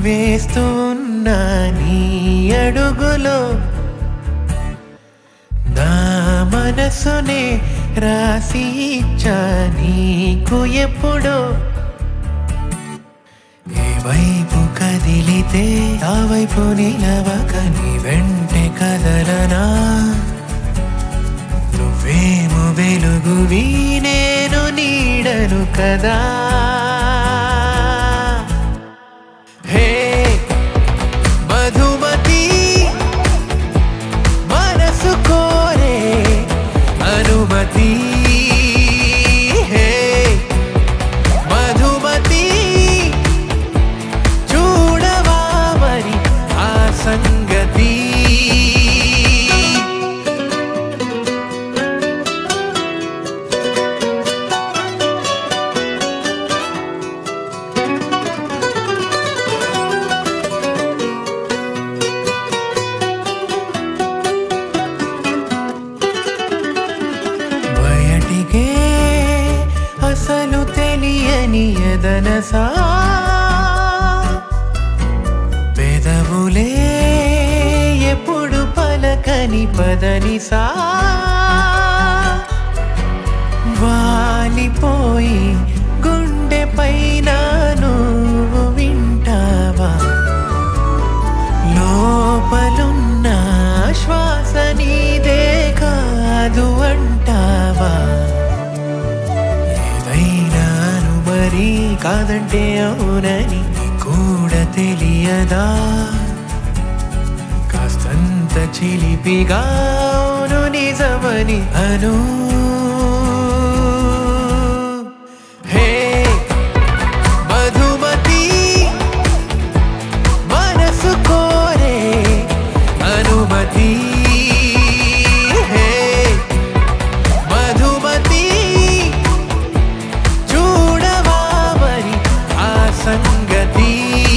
వేస్తున్న నీ అడుగులో నా మనసునే రాసి ఇచ్చా నీకు ఎప్పుడో ఏ వైపు కదిలితే ఆ వైపు నిలవక నీ వెంటే కదలనా నువ్వేమో వెలుగువి నేను నీడను కదా హే మధుమతి మనసు కోరే అనుమతి హే మధుమతి చూడవా మరి ఆ సంగతి బయటికే అసలు తెలియని ఎదనసా పెదవులే ఎప్పుడు పలకని పదనిసా వాలిపోయి గుండె పైన నువ్వు వింటావా లోపలున్న శ్వాస నీదే కాదు అంటావా ఏదైనాను మరి కాదంటే అవునని కూడా తెలియదా కాస్తంత చిలిపిగా అవును నిజమని అను హే మధుమతి మనసు కోరే అనుమతి హే మధుమతి చూడవా మరి ఆ సంగతి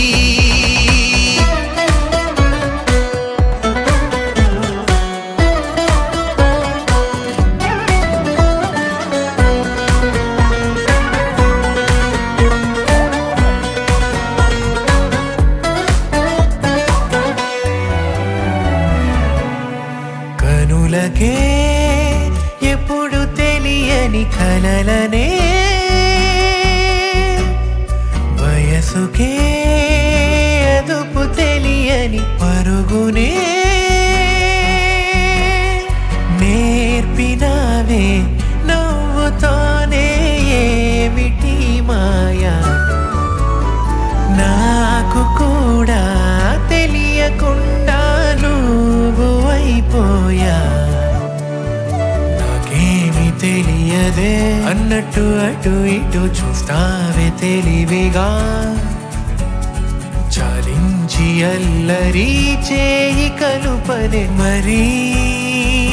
కనులకే ఎప్పుడు తెలియని కలలనే వయసుకే అదుపు తెలియని పరుగునే నేర్పినావే నవ్వుతోనే ఏమిటి మాయా నాకు కూడా తెలియకుండా నువ్వు అయిపోయా నాకేమి తెలియదే అన్నట్టు అటు ఇటు చూస్తావే తెలివిగా చాలించి అల్లరి చేయి కలుపనే మరీ